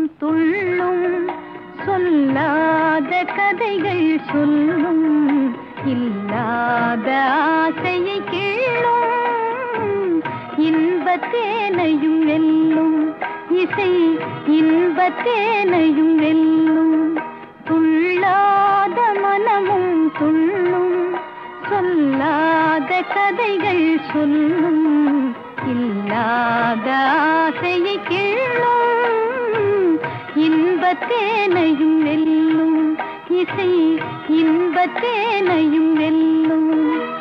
துள்ளும் சொல்லாத கதைகள் சொல்லும் இல்லாத ஆசையை கிள்ளும் இன்பத்தேனையும் வெல்லும் இசை இன்பத்தேனையும் வெல்லும் துள்ளாத மனமும் துள்ளும் சொல்லாத கதைகள் சொல்லும் இல்லாத ஆசையை கிள்ளும் இன்பத்தேனையும் வெல்லும் இசை இன்பத்தேனையும் வெல்லும்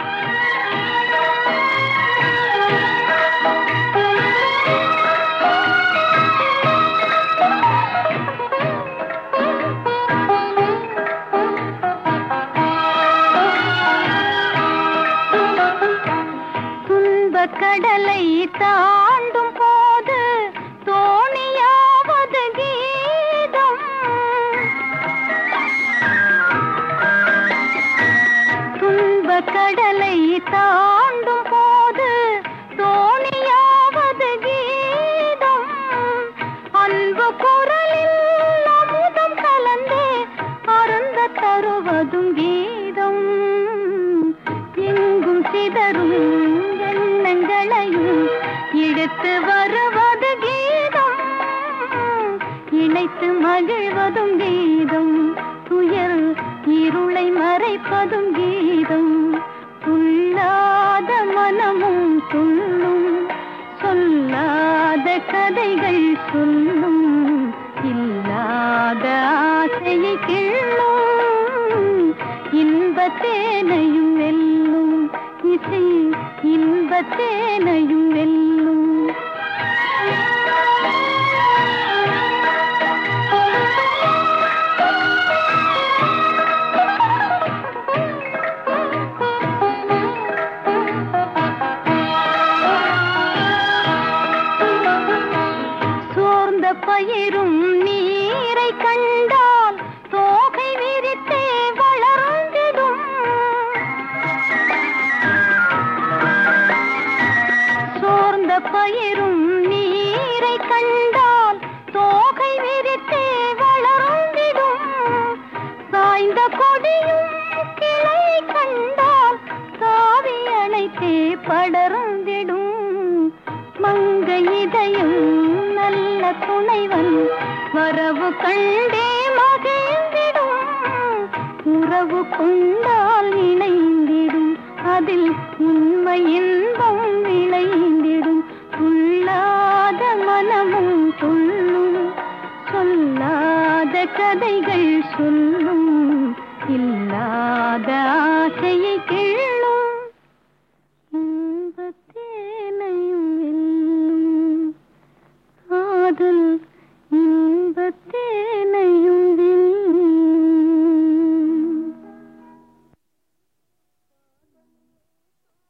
துன்பக் கடலை தாண்டும் போது தோணியாவது கீதம் துன்பக் கடலை தாண்டும் போது தோணியாவது கீதம் அன்பு குரலில் அமுதம் கலந்தே அருந்த தருவதும் கீதம் எங்கும் சிதறும் எண்ணங்களையும் எடுத்து வருவது கீதம் இணைத்து மகிழ்வதும் கீதம் துயர் இருளை மறைப்பதும் கீதம் துள்ளாத மனமும் துள்ளும் சொல்லாத கதைகள் சொல்லும் இல்லாத ஆசையை கிள்ளும் இன்பத்தேனையும் வெல்லும் இசை இன்பத்தேனையும் வெல்லும் சோர்ந்த பயிரும் நீரை கண்டால் தோகை விரித்தே வளர்ந்திடும் சோர்ந்த பயிரும் நீரை கண்டால் தோகை விரித்தே வளர்ந்திடும் சாய்ந்த கொடியும் கிளை கண்டால் தாவி அணைத்தே படர்ந்திடும் மங்க இதயம் நல்ல துணைவன் வரவு கண்டே மகிழ்ந்திடும் உறவு கொண்டால் இணைந்திடும் அதில் உண்மை இன்பம்